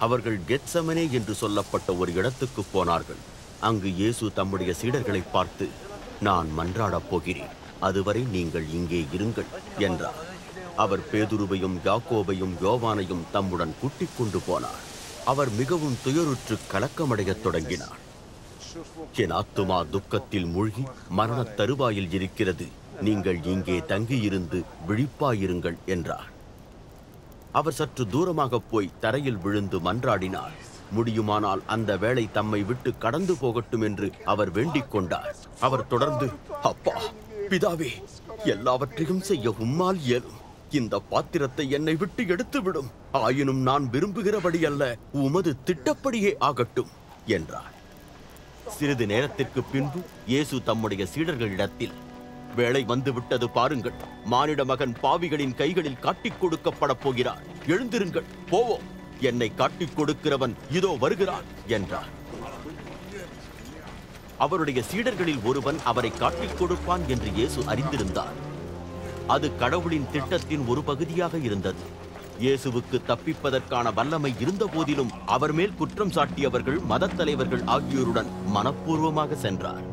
அவர்கள் கெத்சமனே என்று சொல்லப்பட்ட ஒரு இடத்துக்கு போனார்கள் அங்கு இயேசு தம்முடைய சீடர்களை பார்த்து நான் மன்றாடப் போகிறேன் அதுவரை நீங்கள் இங்கே இருங்கள் என்றார் அவர் பேதுருவையும் யாக்கோபையும் யோவானையும் தம்முடன் கூட்டிக் கொண்டு போனார் அவர் மிகவும் துயருற்று கலக்கமடையத் தொடங்கினார் என் ஆத்துமா துக்கத்தில் மூழ்கி மரணத் தருவாயில் இருக்கிறது நீங்கள் இங்கே தங்கியிருந்து விழிப்பாயிருங்கள் என்றார் அவர் சற்று தூரமாக போய் தரையில் விழுந்து மன்றாடினார் முடியுமானால் அந்த வேளை தம்மை விட்டு கடந்து போகட்டும் என்று அவர் வேண்டிக் கொண்டார் அவர் தொடர்ந்து அப்பா பிதாவே எல்லாவற்றையும் செய்ய உம்மால் இயலும் இந்த பாத்திரத்தை என்னை விட்டு எடுத்துவிடும் ஆயினும் நான் விரும்புகிறபடி அல்ல உமது திட்டப்படியே ஆகட்டும் என்றார் சிறிது நேரத்திற்கு பின்பு இயேசு தம்முடைய சீடர்களிடத்தில் வேளை வந்து விட்டது பாருங்கள் மானிட மகன் பாவிகளின் கைகளில் காட்டிக் கொடுக்கப்பட போகிறார் எழுந்திருங்கள் போவோம் என்னை காட்டிக் கொடுக்கிறவன் இதோ வருகிறான் என்றார் அவருடைய சீடர்களில் ஒருவன் அவரை காட்டிக் கொடுப்பான் என்று இயேசு அறிந்திருந்தார் அது கடவுளின் திட்டத்தின் ஒரு பகுதியாக இருந்தது இயேசுவுக்கு தப்பிப்பதற்கான வல்லமை இருந்த போதிலும் அவர் மேல் குற்றம் சாட்டியவர்கள் மதத் தலைவர்கள் ஆகியோருடன் மனப்பூர்வமாக சென்றார்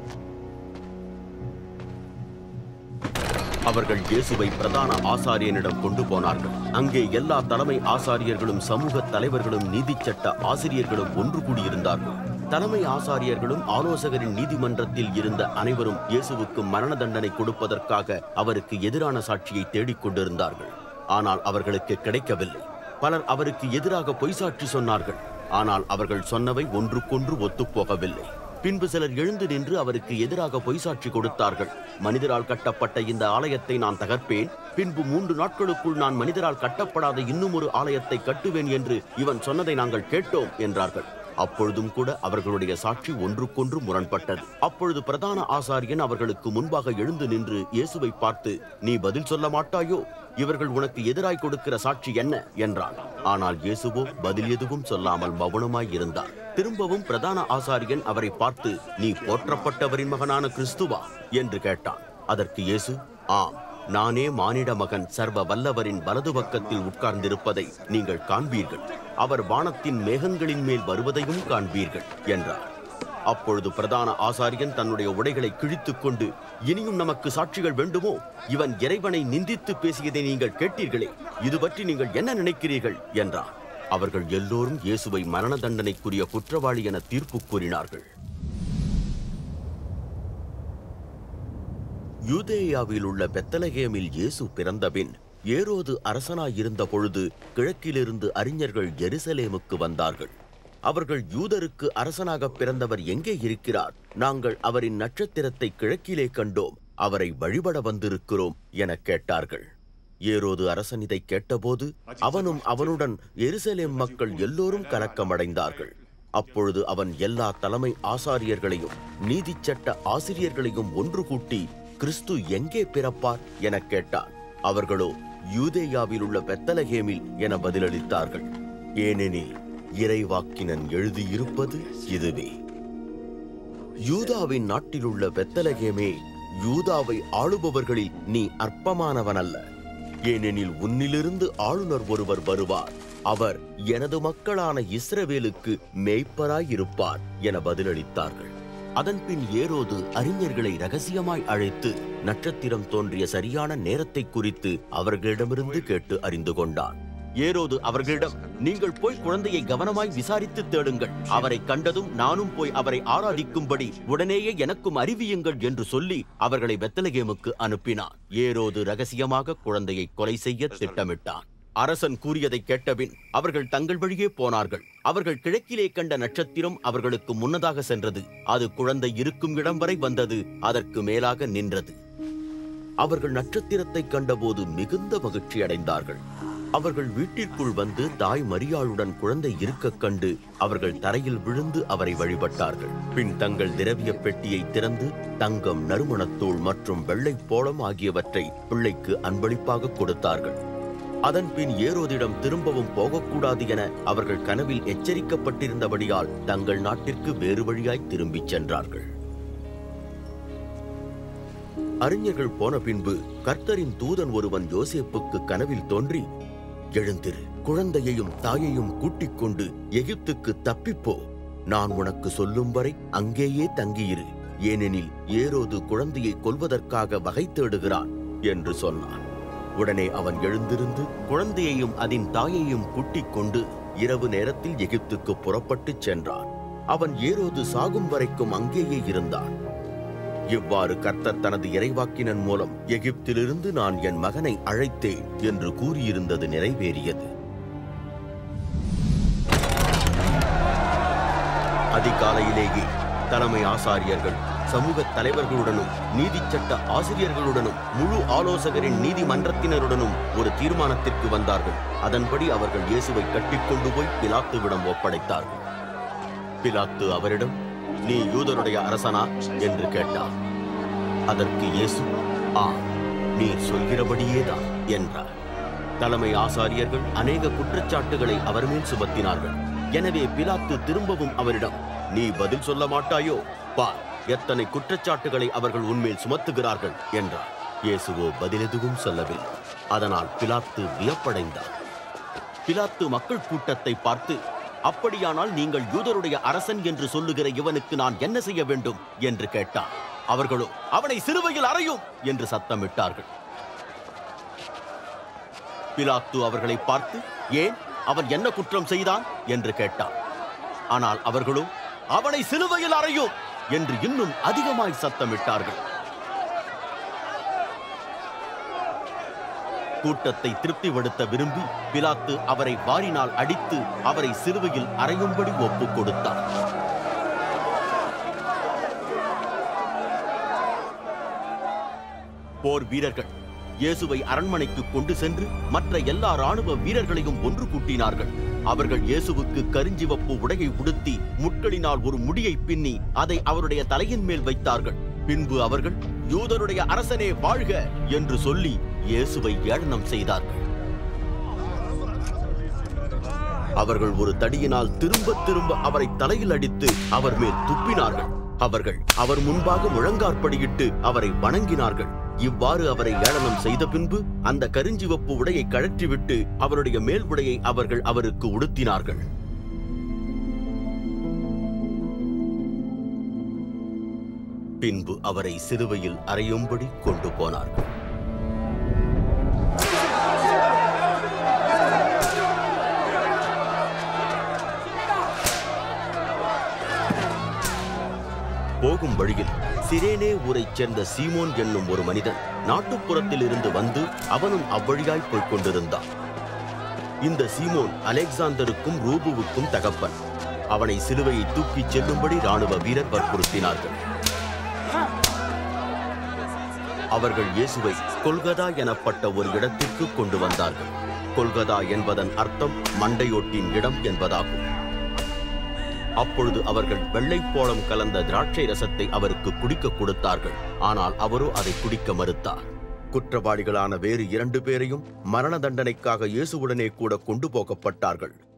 அவர்கள் இயேசுவை பிரதான ஆசாரியனிடம் கொண்டு போனார்கள் அங்கே எல்லா தலைமை ஆசாரியர்களும் சமூக தலைவர்களும் நீதிச்சட்ட ஆசிரியர்களும் ஒன்று கூடியிருந்தார்கள் தலைமை ஆசாரியர்களும் ஆலோசகரின் நீதிமன்றத்தில் இருந்த அனைவரும் இயேசுவுக்கு மரண தண்டனை கொடுப்பதற்காக அவருக்கு எதிரான சாட்சியை தேடிக் கொண்டிருந்தார்கள் ஆனால் அவர்களுக்கு கிடைக்கவில்லை பலர் அவருக்கு எதிராக பொய் சாட்சி சொன்னார்கள் ஆனால் அவர்கள் சொன்னவை ஒன்றுக்கொன்று ஒத்துப்போகவில்லை பின்பு சிலர் எழுந்து நின்று அவருக்கு எதிராக பொய் சாட்சி கொடுத்தார்கள் மனிதரால் கட்டப்பட்ட இந்த ஆலயத்தை நான் தகர்ப்பேன் பின்பு மூன்று நாட்களுக்குள் நான் மனிதரால் கட்டப்படாத இன்னும் ஒரு ஆலயத்தை கட்டுவேன் என்று இவன் சொன்னதை நாங்கள் கேட்டோம் என்றார்கள் அப்பொழுதும் கூட அவர்களுடைய சாட்சி ஒன்றுக்கொன்று முரண்பட்டது அப்பொழுது பிரதான ஆசாரியன் அவர்களுக்கு முன்பாக எழுந்து நின்று இயேசுவை பார்த்து நீ பதில் சொல்ல மாட்டாயோ இவர்கள் உனக்கு எதிராய் கொடுக்கிற சாட்சி என்ன என்றான் ஆனால் இயேசுவோ பதில் எதுவும் சொல்லாமல் மௌனமாய் இருந்தார் திரும்பவும் பிரதான ஆசாரியன் அவரை பார்த்து நீ போற்றப்பட்டவரின் மகனான கிறிஸ்துவா என்று கேட்டான் அதற்கு இயேசு ஆம் நானே மானிட மகன் சர்வ வல்லவரின் வலது பக்கத்தில் உட்கார்ந்திருப்பதை நீங்கள் காண்பீர்கள் அவர் வானத்தின் மேகங்களின் மேல் வருவதையும் காண்பீர்கள் என்றார் அப்பொழுது பிரதான ஆசாரியன் தன்னுடைய உடைகளை கிழித்துக் கொண்டு இனியும் நமக்கு சாட்சிகள் வேண்டுமோ இவன் இறைவனை நிந்தித்து பேசியதை நீங்கள் கேட்டீர்களே இது பற்றி நீங்கள் என்ன நினைக்கிறீர்கள் என்றார் அவர்கள் எல்லோரும் இயேசுவை மரண தண்டனைக்குரிய குற்றவாளி என தீர்ப்பு கூறினார்கள் யூதேயாவில் உள்ள பெத்தலகேமில் இயேசு பிறந்தபின் ஏரோது அரசனாயிருந்த பொழுது கிழக்கிலிருந்து அறிஞர்கள் எருசலேமுக்கு வந்தார்கள் அவர்கள் யூதருக்கு அரசனாக பிறந்தவர் எங்கே இருக்கிறார் நாங்கள் அவரின் நட்சத்திரத்தை கிழக்கிலே கண்டோம் அவரை வழிபட வந்திருக்கிறோம் எனக் கேட்டார்கள் ஏரோது அரசன் இதை கேட்டபோது அவனும் அவனுடன் எருசலேம் மக்கள் எல்லோரும் கலக்கமடைந்தார்கள் அப்பொழுது அவன் எல்லா தலைமை ஆசாரியர்களையும் நீதிச்சட்ட ஆசிரியர்களையும் ஒன்று கூட்டி கிறிஸ்து எங்கே பிறப்பார் எனக் கேட்டான் அவர்களோ யூதேயாவில் உள்ள பெத்தலகேமில் என பதிலளித்தார்கள் ஏனெனில் இறைவாக்கினன் எழுதியிருப்பது இதுவே யூதாவின் நாட்டிலுள்ள பெத்தலகேமே யூதாவை ஆளுபவர்களில் நீ அற்பமானவனல்ல ஏனெனில் உன்னிலிருந்து ஆளுநர் ஒருவர் வருவார் அவர் எனது மக்களான இஸ்ரவேலுக்கு மேய்ப்பராயிருப்பார் என பதிலளித்தார்கள் அதன்பின் ஏரோது அறிஞர்களை ரகசியமாய் அழைத்து நட்சத்திரம் தோன்றிய சரியான நேரத்தை குறித்து அவர்களிடமிருந்து கேட்டு அறிந்து கொண்டான் ஏரோது அவர்களிடம் நீங்கள் போய் குழந்தையை கவனமாய் விசாரித்து தேடுங்கள் அவரை கண்டதும் நானும் போய் அவரை ஆராதிக்கும்படி உடனேயே எனக்கும் அறிவியுங்கள் என்று சொல்லி அவர்களை பெத்தலகேமுக்கு அனுப்பினான் ஏரோது ரகசியமாக குழந்தையை கொலை செய்ய திட்டமிட்டான் அரசன் கூறியதை கேட்டபின் அவர்கள் தங்கள் வழியே போனார்கள் அவர்கள் கிழக்கிலே கண்ட நட்சத்திரம் அவர்களுக்கு முன்னதாக சென்றது அது குழந்தை இருக்கும் இடம் வரை வந்தது அதற்கு மேலாக நின்றது அவர்கள் நட்சத்திரத்தை கண்டபோது மிகுந்த மகிழ்ச்சி அடைந்தார்கள் அவர்கள் வீட்டிற்குள் வந்து தாய் மரியாளுடன் குழந்தை இருக்கக் கண்டு அவர்கள் தரையில் விழுந்து அவரை வழிபட்டார்கள் பின் தங்கள் திரவிய பெட்டியை திறந்து தங்கம் நறுமணத்தூள் மற்றும் வெள்ளைப் போளம் ஆகியவற்றை பிள்ளைக்கு அன்பளிப்பாக கொடுத்தார்கள் அதன் பின் ஏரோதிடம் திரும்பவும் போகக்கூடாது என அவர்கள் கனவில் எச்சரிக்கப்பட்டிருந்தபடியால் தங்கள் நாட்டிற்கு வேறு வழியாய் திரும்பிச் சென்றார்கள் அறிஞர்கள் போன பின்பு கர்த்தரின் தூதன் ஒருவன் யோசேப்புக்கு கனவில் தோன்றி எழுந்திரு குழந்தையையும் தாயையும் கூட்டிக் கொண்டு எகிப்துக்கு தப்பிப்போ நான் உனக்கு சொல்லும் வரை அங்கேயே தங்கியிரு ஏனெனில் ஏரோது குழந்தையை கொல்வதற்காக வகை தேடுகிறான் என்று சொன்னான் உடனே அவன் எழுந்திருந்து குழந்தையையும் அதன் தாயையும் கூட்டிக் கொண்டு இரவு நேரத்தில் எகிப்துக்கு புறப்பட்டுச் சென்றான் அவன் ஏரோது சாகும் வரைக்கும் அங்கேயே இருந்தான் இவ்வாறு கர்த்தர் தனது இறைவாக்கினன் மூலம் எகிப்திலிருந்து நான் என் மகனை அழைத்தேன் என்று கூறியிருந்தது நிறைவேறியது அதிகாலையிலேயே தலைமை ஆசாரியர்கள் சமூக தலைவர்களுடனும் நீதிச்சட்ட ஆசிரியர்களுடனும் முழு ஆலோசகரின் நீதிமன்றத்தினருடனும் ஒரு தீர்மானத்திற்கு வந்தார்கள் அதன்படி அவர்கள் இயேசுவை கட்டிக்கொண்டு போய் பிலாத்துவிடம் ஒப்படைத்தார்கள் பிலாத்து அவரிடம் நீ யூதருடைய அரசனா என்று கேட்டார் அதற்கு இயேசு ஆ நீர் சொல்கிறபடியேதான் என்றார் தலைமை ஆசாரியர்கள் அநேக குற்றச்சாட்டுகளை அவர் மேல் சுமத்தினார்கள் எனவே பிலாத்து திரும்பவும் அவரிடம் நீ பதில் சொல்ல மாட்டாயோ பார் எத்தனை குற்றச்சாட்டுகளை அவர்கள் உன்மேல் சுமத்துகிறார்கள் என்றார் இயேசுவோ பதில் எதுவும் சொல்லவில்லை அதனால் பிலாத்து வியப்படைந்தார் பிலாத்து மக்கள் கூட்டத்தை பார்த்து அப்படியானால் நீங்கள் யூதருடைய அரசன் என்று சொல்லுகிற இவனுக்கு நான் என்ன செய்ய வேண்டும் என்று கேட்டார் அவர்களோ அவனை சிலுவையில் அறையும் என்று சத்தமிட்டார்கள் பிலாத்து அவர்களை பார்த்து ஏன் அவன் என்ன குற்றம் செய்தான் என்று கேட்டார் ஆனால் அவர்களோ அவனை சிலுவையில் அறையும் என்று இன்னும் அதிகமாய் சத்தமிட்டார்கள் கூட்டத்தை திருப்திப்படுத்த விரும்பி பிலாத்து அவரை வாரினால் அடித்து அவரை சிலுவையில் அறையும்படி ஒப்புக் கொடுத்தார் போர் வீரர்கள் இயேசுவை அரண்மனைக்கு கொண்டு சென்று மற்ற எல்லா ராணுவ வீரர்களையும் ஒன்று கூட்டினார்கள் அவர்கள் இயேசுவுக்கு கருஞ்சிவப்பு உடையை உடுத்தி முட்களினால் ஒரு முடியை பின்னி அதை அவருடைய தலையின் மேல் வைத்தார்கள் பின்பு அவர்கள் யூதருடைய அரசனே வாழ்க என்று சொல்லி இயேசுவை ஏளனம் செய்தார்கள் அவர்கள் ஒரு தடியினால் திரும்ப திரும்ப அவரை தலையில் அடித்து அவர் மேல் துப்பினார்கள் அவர்கள் அவர் முன்பாக முழங்காற்படியிட்டு அவரை வணங்கினார்கள் இவ்வாறு அவரை ஏளனம் செய்த பின்பு அந்த கருஞ்சிவப்பு உடையை கழற்றிவிட்டு அவருடைய மேல் உடையை அவர்கள் அவருக்கு உடுத்தினார்கள் பின்பு அவரை சிலுவையில் அறையும்படி கொண்டு போனார்கள் போகும் வழியில் சிரேனே ஊரைச் சேர்ந்த சீமோன் என்னும் ஒரு மனிதன் நாட்டுப்புறத்தில் இருந்து வந்து அவனும் அவ்வழியாய் போய்க் கொண்டிருந்தான் இந்த சீமோன் அலெக்சாந்தருக்கும் ரூபுவுக்கும் தகப்பன் அவனை சிலுவையை தூக்கிச் செல்லும்படி ராணுவ வீரர் வற்புறுத்தினார்கள் அவர்கள் இயேசுவை கொல்கதா எனப்பட்ட ஒரு இடத்திற்கு கொண்டு வந்தார்கள் கொல்கதா என்பதன் அர்த்தம் மண்டையோட்டின் இடம் என்பதாகும் அப்பொழுது அவர்கள் வெள்ளைப்போளம் கலந்த திராட்சை ரசத்தை அவருக்கு குடிக்க கொடுத்தார்கள் ஆனால் அவரோ அதை குடிக்க மறுத்தார் குற்றவாளிகளான வேறு இரண்டு பேரையும் மரண தண்டனைக்காக இயேசுவுடனே கூட கொண்டு போகப்பட்டார்கள்